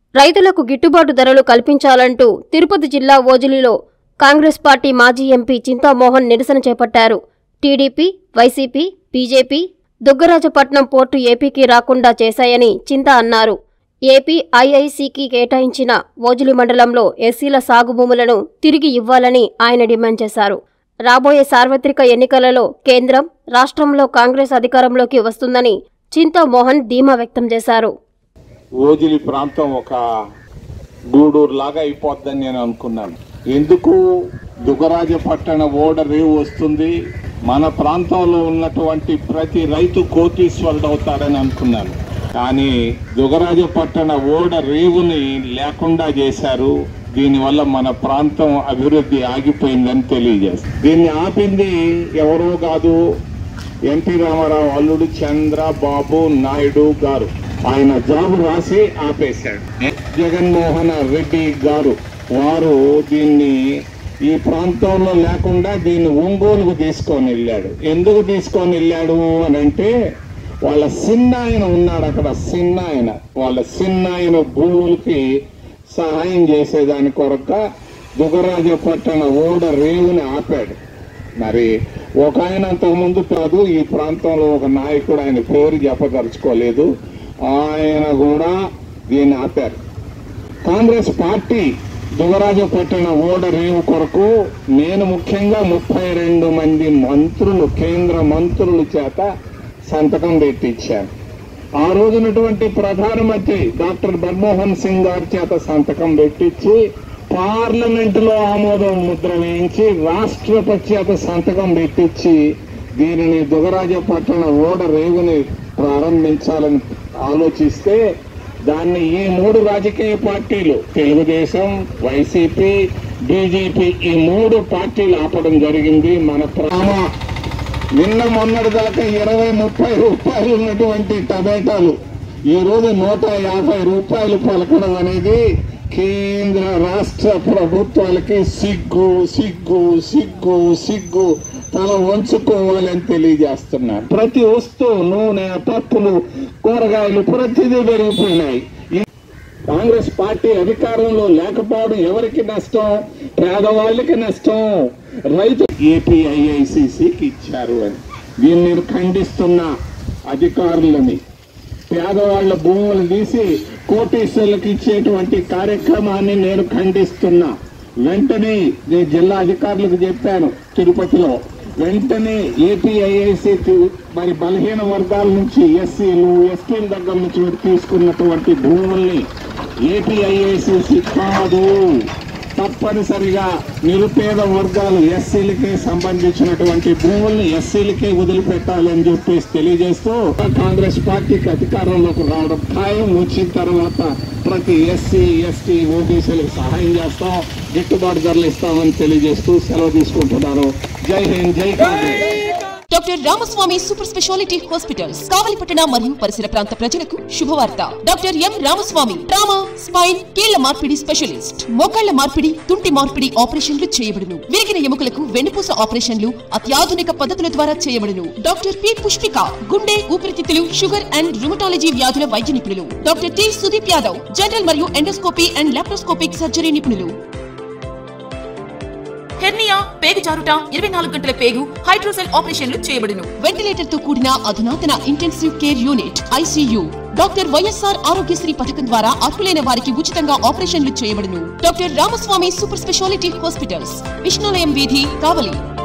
రైతులకు గిట్టుబాటు ధరలు కల్పించాలంటూ తిరుపతి జిల్లా ఓజిలిలో కాంగ్రెస్ పార్టీ మాజీ ఎంపీ చింతామోహన్ నిరసన చేపట్టారు TDP YCP BJP Duggarajapatnam port ఏపీకి రాకుండా చేశాయని చింత అన్నారు ఏపీ ఐఐసీకి కేటాయించిన ఓజిలి మండలంలో ఎస్సీల సాగు భూములను తిరిగి ఇవ్వాలని ఆయన డిమాండ్ చేశారు రాబోయే సార్వత్రిక ఎన్నికలలో కేంద్రం రాష్ట్రంలో కాంగ్రెస్ అధికారంలోకి వస్తుందని చింతామోహన్ ధీమా వ్యక్తం చేశారు ఓజిలి ప్రాంతం ఒక గూడూరు లాగా అయిపోద్దని నేను అనుకున్నాను ఎందుకు దుగరాజపట్టణ ఓడ రేవు వస్తుంది మన ప్రాంతంలో ఉన్నటువంటి ప్రతి రైతు కోటీశ్వరుడు అవుతాడని అనుకున్నాను కానీ దుగరాజపట్టణ ఓడ రేవుని లేకుండా చేశారు దీనివల్ల మన ప్రాంతం అభివృద్ధి ఆగిపోయిందని తెలియజేస్తారు దీన్ని ఆపింది ఎవరో కాదు ఎన్టీ రామారావు అల్లుడు చంద్రబాబు నాయుడు గారు ఆయన జాబు రాసి ఆపేశాడు జగన్మోహన్ రెడ్డి గారు వారు దీన్ని ఈ ప్రాంతంలో లేకుండా దీన్ని ఒంగోలుకు తీసుకొని వెళ్ళాడు ఎందుకు తీసుకొని వెళ్ళాడు అని అంటే వాళ్ళ చిన్న ఆయన ఉన్నాడు అక్కడ చిన్న ఆయన వాళ్ళ చిన్న ఆయన భూములకి సహాయం చేసేదాని కొరక దుగరాజపట్టణ ఓడ రేవుని ఆపాడు మరి ఒక ఆయన అంతకుముందు కాదు ఈ ప్రాంతంలో ఒక నాయకుడు ఆయన పేరు చెప్పదలుచుకోలేదు ఆయన కూడా దీన్ని ఆపారు కాంగ్రెస్ పార్టీ దుగరాజపట్టిన ఓడ రేవు కొరకు నేను ముఖ్యంగా ముప్పై రెండు మంది మంత్రులు కేంద్ర మంత్రుల చేత సంతకం పెట్టించాను ఆ రోజునటువంటి ప్రధానమంత్రి డాక్టర్ మన్మోహన్ సింగ్ గారి చేత సంతకం పెట్టించి పార్లమెంట్ లో ఆమోదం ముద్ర వేయించి రాష్ట్రపతి చేత సంతకం పెట్టించి దీనిని దుగరాజపట్టణ ఓడ రేవుని ప్రారంభించాలని ఆలోచిస్తే దాన్ని ఈ మూడు రాజకీయ పార్టీలు తెలుగుదేశం వైసీపీ బీజేపీ ఈ మూడు పార్టీలు ఆపడం జరిగింది మన ప్రామ నిన్న మొన్నటి దాకా ఇరవై ముప్పై రూపాయలు ఉన్నటువంటి టమాటాలు ఈ రోజు నూట యాభై రూపాయలు పలకడం అనేది కేంద్ర రాష్ట్ర ప్రభుత్వాలకి సిగ్గు సిగ్గు సిగ్గు సిగ్గు తల వంచుకోవాలని తెలియజేస్తున్నారు ప్రతి వస్తువు నూనె పప్పులు కూరగాయలు ప్రతిదీ పెరిగిపోయినాయి ఈ కాంగ్రెస్ పార్టీ అధికారంలో లేకపోవడం ఎవరికి నష్టం పేదవాళ్ళకి నష్టం రైతు ఏపీఐఐసిసికి ఇచ్చారు అని దీన్ని నేను ఖండిస్తున్నా అధికారులని పేదవాళ్ల భూములు తీసి కోటీశ్వరులకు ఇచ్చేటువంటి కార్యక్రమాన్ని నేను ఖండిస్తున్నా వెంటనే నేను జిల్లా అధికారులకు చెప్పాను తిరుపతిలో వెంటనే ఏపీఐఐసి మరి బలహీన వర్గాల నుంచి ఎస్సీలు ఎస్టీల దగ్గర నుంచి మీరు తీసుకున్నటువంటి భూముల్ని ఏపీఐఐసిసి కాదు తప్పనిసరిగా నిరుపేద వర్గాలు ఎస్సీలకే సంబంధించినటువంటి భూముల్ని ఎస్సీలకే వదిలిపెట్టాలని చెప్పేసి తెలియజేస్తూ కాంగ్రెస్ పార్టీకి అధికారంలోకి రావడం ఖాయం వచ్చిన తర్వాత ప్రతి ఎస్సీ ఎస్టీ ఓబీసీలకు సహాయం చేస్తాం గిట్టుబాటు ధరలు ఇస్తామని తెలియజేస్తూ సెలవు తీసుకుంటున్నారు Jai Hind Jai Congress doctor Ramaswamy super speciality hospitals కావలిపట్టణ మరియు పరిసర ప్రాంత ప్రజలకు శుభవార్త doctor M Ramaswamy trauma spine కీళ్ల మార్పిడి స్పెషలిస్ట్ మోకాళ్ల మార్పిడి తుంటి మార్పిడి ఆపరేషన్లు చేయబడును విరిగిన ఎముకలకు వెన్నుపూస ఆపరేషన్లు అత్యాధునిక పద్ధతుల ద్వారా చేయబడును డాక్టర్ పి పుష్పిక గుండె ఊపిరితిత్తులు షుగర్ అండ్ రుమటాలజీ వ్యాధుల వైద్య నిపుణులు doctor T Sudeep Yadav general మరియు ఎండోస్కోపీ అండ్ లాప్రోస్కోపిక్ సర్జరీ నిపుణులు హెర్నియా పేగు జారుట ఇరవై నాలుగు గంటల పేగు హైడ్రోసెల్ ఆపరేషన్లు చేయబడును వెంటిలేటర్ తో కూడిన అధునాతన intensive care unit ICU doctor YSR Aarogyasri పథకం ద్వారా అర్హులైన వారికి ఉచితంగా ఆపరేషన్లు చేయబడును doctor Ramaswamy super speciality hospitals Vishnulayam వీధి కావలి